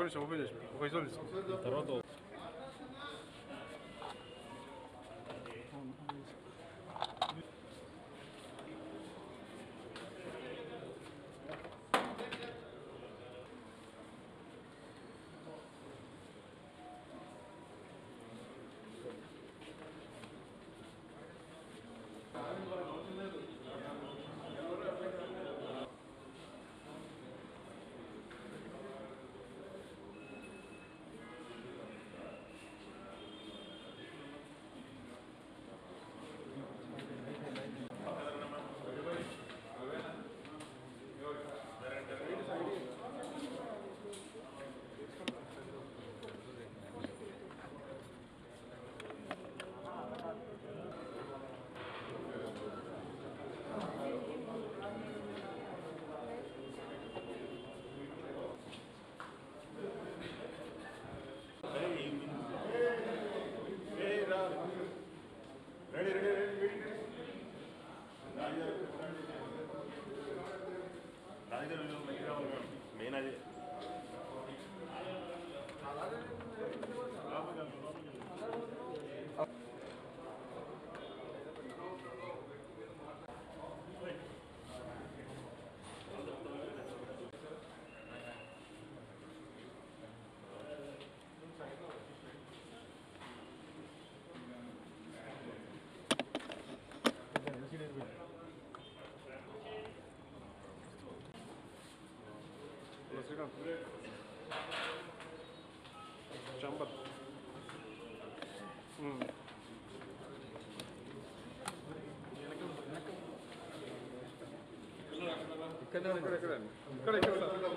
నిమిషం ఓపెన్ చేసి ఒక నిమిషం తీసుకో తర్వాత మెయిన్ అది శ్రీకాంత్ చంపర్ ఇక్కడ ఇక్కడ ఇక్కడ ఇక్కడ ఇక్కడ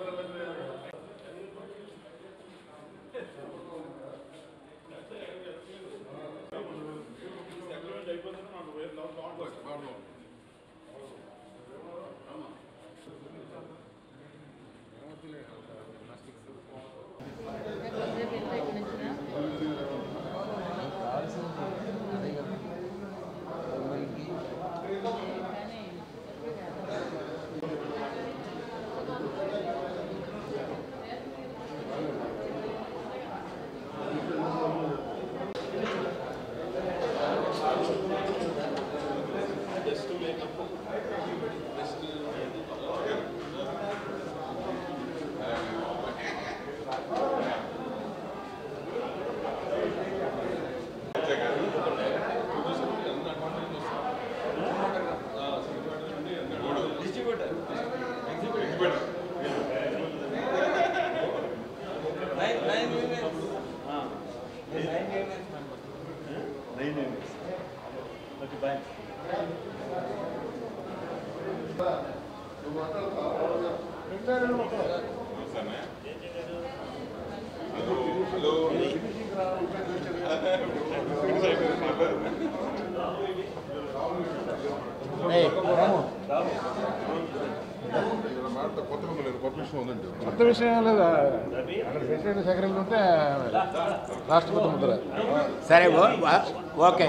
కొత్త విషయం ఏం లేదా అక్కడ ప్రెసిడెంట్ సెక్రటరీ ఉంటే రాష్ట్రపతి ముద్ర సరే ఓ- వా- ఓకే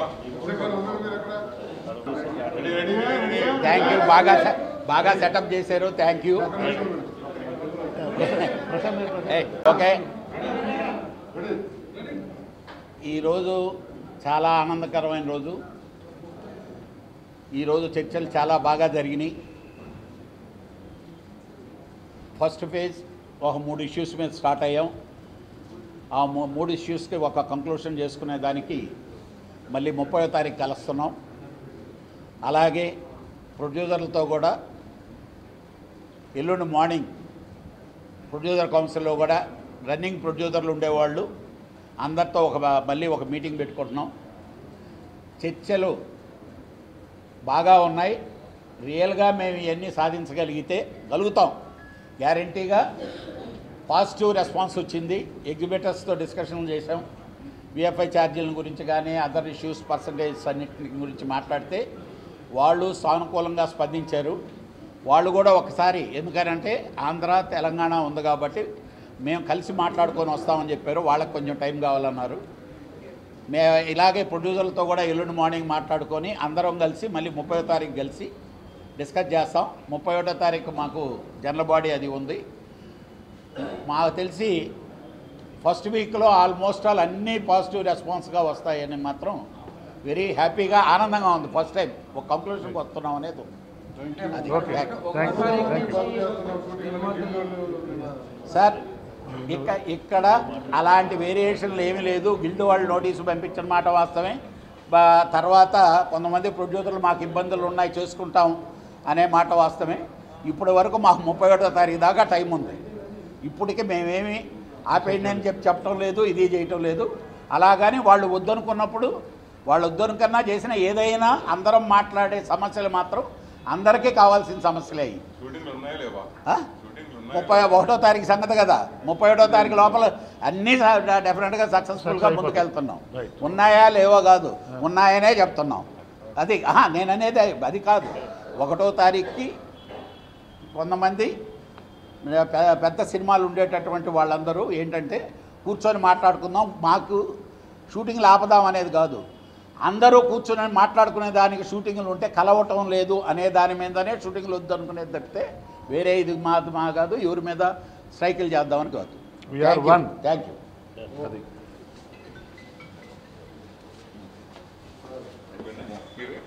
థ్యాంక్ యూ బాగా సె- బాగా సెటప్ చేశారు థ్యాంక్ యూ ఏయ్, ఓకే ఈరోజు చాలా ఆనందకరమైన రోజు ఈరోజు చర్చలు చాలా బాగా జరిగినాయి ఫస్ట్ ఫేజ్ ఒక మూడు ఇష్యూస్ మీద స్టార్ట్ అయ్యాం ఆ మూ- మూడు ఇష్యూస్కి ఒక కంక్లూషన్ చేసుకునే దానికి మళ్ళీ ముప్పయో తారీఖు కలుస్తున్నాం అలాగే ప్రొడ్యూసర్లతో కూడా ఎల్లుండి మార్నింగ్ ప్రొడ్యూసర్ కౌన్సిల్లో కూడా రన్నింగ్ ప్రొడ్యూసర్లు ఉండేవాళ్ళు అందరితో ఒక మళ్ళీ ఒక మీటింగ్ పెట్టుకుంటున్నాం చర్చలు బాగా ఉన్నాయి రియల్గా మేము ఇవన్నీ సాధించగలిగితే గలుగుతాం గ్యారంటీగా పాజిటివ్ రెస్పాన్స్ వచ్చింది ఎగ్జిబిటర్స్తో డిస్కషన్ చేసాం విఎఫ్ఐ ఛార్జీల గురించి కానీ అదర్ ఇష్యూస్ పర్సంటేజ్ అన్నిటి గురించి మాట్లాడితే వాళ్ళు సానుకూలంగా స్పందించారు వాళ్ళు కూడా ఒకసారి ఎందుకనంటే ఆంధ్ర తెలంగాణ ఉంది కాబట్టి మేము కలిసి మాట్లాడుకొని వస్తామని చెప్పారు వాళ్ళకి కొంచెం టైం కావాలన్నారు మే ఇలాగే ప్రొడ్యూసర్లతో కూడా ఎల్లుండి మార్నింగ్ మాట్లాడుకొని అందరం కలిసి మళ్ళీ ముప్పై తారీఖు కలిసి డిస్కస్ చేస్తాం ముప్పై ఒకటో తారీఖు మాకు జనరల్ బాడీ అది ఉంది మాకు తెలిసి ఫస్ట్ వీక్లో ఆల్మోస్ట్ ఆల్ అన్నీ పాజిటివ్ రెస్పాన్స్గా వస్తాయని మాత్రం వెరీ హ్యాపీగా ఆనందంగా ఉంది ఫస్ట్ టైం ఒక కంక్లూషన్కి వస్తున్నాం అనేది ఉంది. అది okay thank you thank you sir ఇక ఇక్కడ అలాంటి వేరియేషన్లు ఏమీ లేదు గిల్డ్ వాళ్ళు నోటీసు పంపించిన మాట వాస్తవమే బా- తర్వాత కొంతమంది ప్రొడ్యూసర్లు మాకు ఇబ్బందులు ఉన్నాయి చేసుకుంటాం అనే మాట వాస్తవమే ఇప్పటి వరకు మాకు ముప్పై ఒకటో తారీఖు దాకా టైం ఉంది ఇప్పటికి మేమేమి ఆపేయండి అని చెప్పి చెప్పడం లేదు ఇది చేయటం లేదు అలాగని వాళ్ళు వద్దనుకున్నప్పుడు వాళ్ళు వద్దనుకన్నా చేసిన ఏదైనా అందరం మాట్లాడే సమస్యలు మాత్రం అందరికీ కావాల్సిన సమస్యలే అయ్యి షూటింగ్లు ఉన్నాయా లేవా ఆ? షూటింగ్లు ఉన్నాయా ముప్పై ఒకటో తారీఖు సంగతి కదా ముప్పై ఒకటో తారీఖు లోపల అన్నీ డెఫినెట్గా సక్సెస్ఫుల్గా Success ముందుకెళ్తున్నాం Right. ఉన్నాయా లేవో కాదు ఉన్నాయనే చెప్తున్నాం అది ఆహా, నేను అనేది అది కాదు ఒకటో తారీఖుకి కొంతమంది పె- పెద్ద సినిమాలు ఉండేటటువంటి వాళ్ళందరూ ఏంటంటే కూర్చొని మాట్లాడుకుందాం మాకు షూటింగ్లు ఆపదాం అనేది కాదు అందరూ కూర్చొని మాట్లాడుకునే దానికి షూటింగ్లు ఉంటే కలవటం లేదు అనే దాని మీదనే షూటింగ్లు వద్దు అనుకునేది తప్పితే వేరే ఇది మా మా కాదు ఎవరి మీద స్ట్రైకులు చేద్దామని కాదు We are one. Thank you అది అయిపోయిందా?